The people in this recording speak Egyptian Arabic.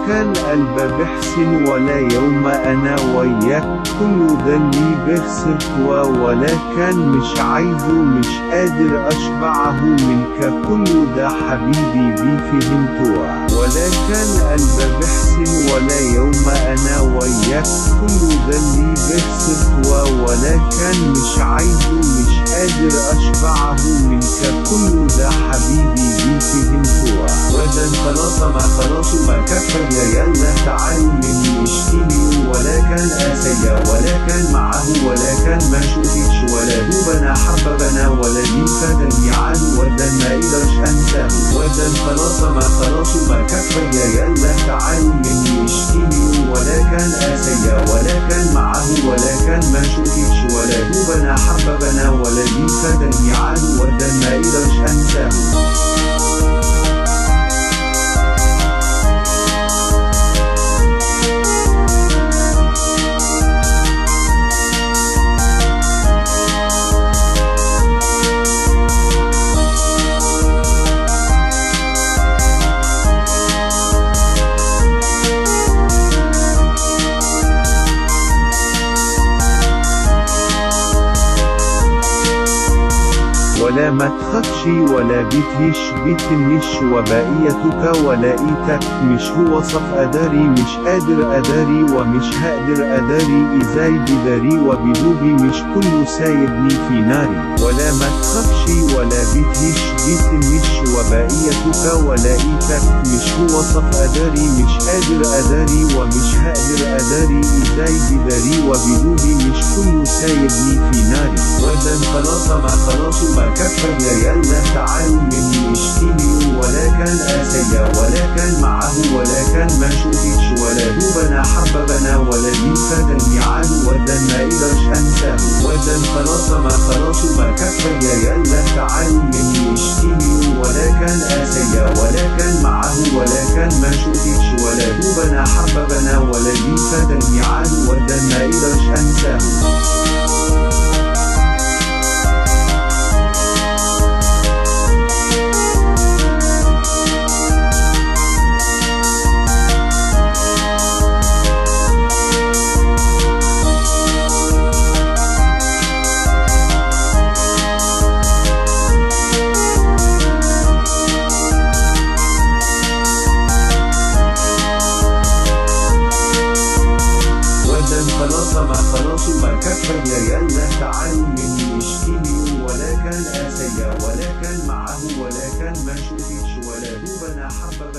كان قلب بحسن ولا يوم انا وياك كل ده اللي بخسرتوا ولا كان مش عايزه مش قادر اشبعه منك كل ده حبيبي بي فهمتوا ولا كان قلب بحسن ولا يوم انا وياك كل ده اللي بخسرتوا ولا كان مش عايزه مش قادر اشبعه منك كل ده حبيبي بي فهمتوا وده خلاص ما خلاص ما كفى يا يلا تعالوا مني اشتيني ولا كان اسيا ولا كان معه ولا كان ما شوفيش ولا دوبنا حببنا ولا دي فدا الميعاد وده ما قدرش انساه وده خلاص ما خلاص ما كفى يا يلا تعالوا مني اشتيني ولا كان اسيا ولا كان معه ولا كان ما شوفيش ولا دوبنا حببنا ولا دي فدا الميعاد وده ما قدرش انساه ولا ما تخافش ولا بتهش بتنش وبقيتك ولقيتك مش هو صف أداري مش قادر أداري ومش هقدر أداري إزاي بداري وبدوبي مش كله سايبني في ناري ولا ما تخافش ولا بتهش بتنش وبقيتك ولقيتك مش هو صف أداري مش قادر أداري ومش هقدر أداري إزاي بداري وبدوبي مش كله سايبني في ناري وده خلاص ما خلاص ما كفى يا يلا تعالوا مني اشتيني ولا كان اسيا ولا كان معه ولا كان ما شوفيش ولا دوبنا حببنا ولا دي فدا الميعاد وده ما قدرش انساه وده خلاص ما خلاص ما كفى يا يلا تعالوا مني اشتيني ولا كان اسيا ولا كان معه ولا كان ما شوفيش ولا دوبنا حببنا ولا دي فدا الميعاد وده ما قدرش انساه خلاص ما خلاص ما كفى يا يلا تعالوا مني اشتيني ولا كان اسيا ولا كان معه ولا كان ما شوفيش ولا دوبنا حبب